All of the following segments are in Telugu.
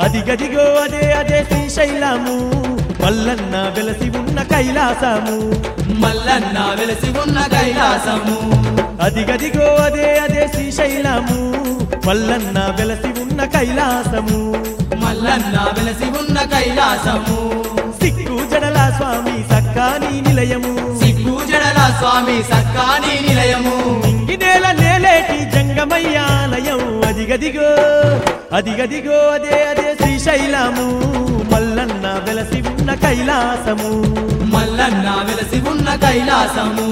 అదిగదిగో అదే అదే శ్రీశైలము మల్లన్న వెలసి ఉన్న కైలాసము మల్లన్న వెలసి ఉన్న కైలాసము అదిగదిగో అదే అదే శ్రీశైలము మల్లన్న వెలసి ఉన్న కైలాసము మల్లన్న వెలసి ఉన్న కైలాసము సిక్కు జడల స్వామి సక్కాని నిలయము సిగ్గు జడల స్వామి సక్కాని నిలయము ఇంగి నేల నేలేటి జంగమయ్యాలయం అదిగదిగో అదిగదిగో అదే అదే శ్రీశైలము మల్లన్న వెలసి ఉన్న కైలాసము మల్లన్న వెలసి ఉన్న కైలాసము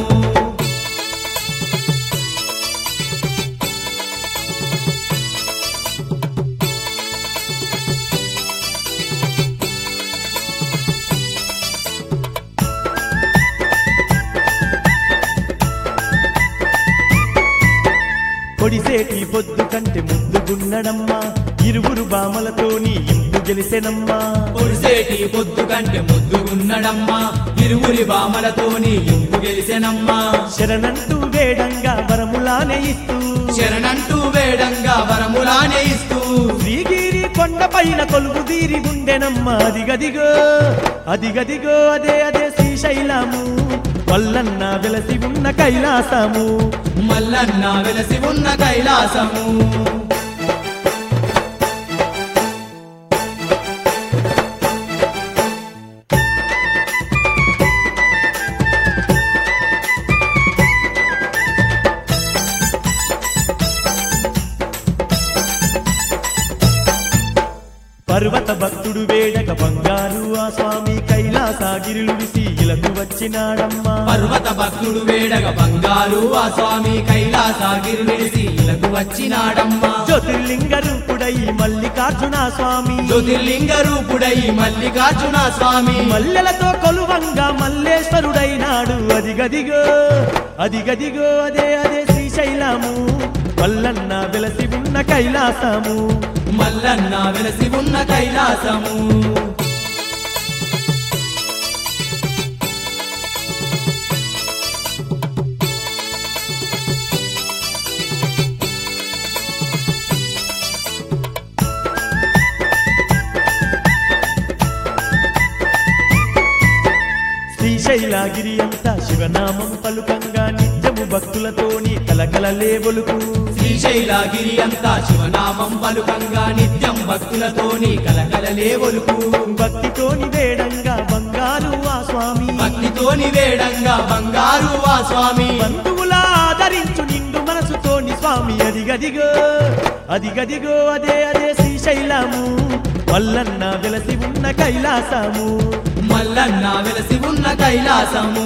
పొడిసేటి పొద్దు కంటే ముద్దుగున్నడమ్మా ఇరువురు బామలతోని ఇంపు గెలిసెనమ్మా పొడిసేటి పొద్దు కంటే ముద్దుగున్నడమ్మా ఇరువురి బామలతోని ఇంపు గెలిసెనమ్మా శరణంటూ వేడంగా వరములానే ఇస్తూ శరణంటూ వేడంగా వరములానే ఇస్తూ శ్రీగిరి కొండపైన కొలువు తీరి ఉండెనమ్మా అదిగదిగో అదిగదిగో అదే అదే శ్రీశైలము వల్లన్న వెలసి ఉన్న కైలాసము మల్లన్న వెలసి ఉన్న కైలాసము పర్వత భక్తుడు వేడక బంగారు ఆ స్వామి కైలాసగిరులు విసి ఇలకు వచ్చినాడమ్మా పర్వత భక్తుడు వేడగ బంగారు ఆ స్వామి కైలాసగిరి నిలిసి ఇలకు వచ్చినాడమ్మా జ్యోతిర్లింగ రూపుడై మల్లికార్జున స్వామి జ్యోతిర్లింగ రూపుడై మల్లికార్జున స్వామి మల్లెలతో కొలువంగా మల్లేశ్వరుడైనాడు అదిగదిగో అదిగదిగో అదే అదే శ్రీశైలము మల్లన్న వెలసి ఉన్న కైలాసము మల్లన్న వెలసి ఉన్న కైలాసము శ్రీశైలగిరి అంతా శివనామం పలుకంగా నిత్యము భక్తులతోని కలకలలే ఒలుకు శ్రీశైలగిరి అంతా శివనామం పలుకంగా నిత్యం భక్తులతోని కలకలలే ఒలుకు భక్తితోని వేడంగా బంగారు ఆ స్వామి భక్తితోని వేడంగా బంగారు ఆ స్వామి బంధువుల ఆదరించు నిండు మనసుతోని స్వామి అదిగదిగో అదిగదిగో అదే అదే శ్రీశైలము వల్లన్న వెలసి ఉన్న కైలాసము మల్లన్న వెలసి ఉన్న కైలాసము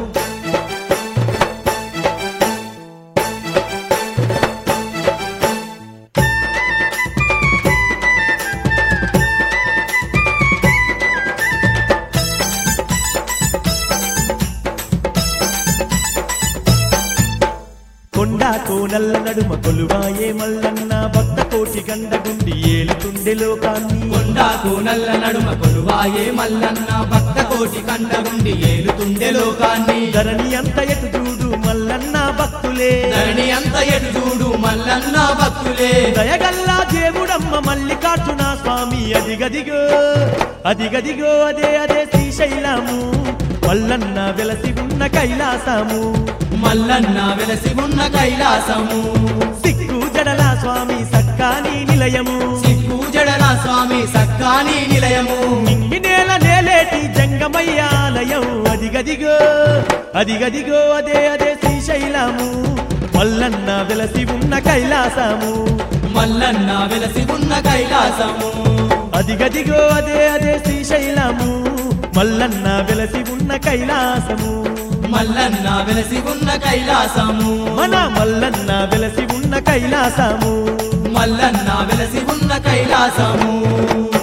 కొండ కోనల్ల నడుమ కొలువాయే మల్లన్న భక్త కోటి గండగుండి ఏలుతుండే లోకాన్ని కొండాకు నల్ల నడుమ కొలువాయే మల్లన్న భక్త కోటి కండగుండి ఏలుతుండే లోకాన్ని ధరణి అంత ఎటు చూడు మల్లన్న భక్తులే ధరణి అంత ఎటు చూడు మల్లన్న భక్తులే దయగల్లా దేవుడమ్మ మల్లికార్జున స్వామి అదిగదిగో అదిగదిగో అదే అదే శ్రీశైలము మల్లన్న వెలసి ఉన్న కైలాసము మల్లన్న వెలసి ఉన్న కైలాసము సిక్కు జడల స్వామి సక్కాని నిలయము సిగ్గు జడల స్వామి సక్కాని నిలయము నింగి నేల నేలేటి జంగమయ్యాలయం అదిగదిగో అదిగదిగో అదే అదే శ్రీశైలము మల్లన్న వెలసి ఉన్న కైలాసము మల్లన్న వెలసి ఉన్న కైలాసము అదిగదిగో అదే అదే శ్రీశైలము మల్లన్న వెలసి ఉన్న కైలాసము మల్లన్న వెలసి ఉన్న కైలాసము మన మల్లన్న వెలసి ఉన్న కైలాసము మల్లన్న వెలసి ఉన్న కైలాసము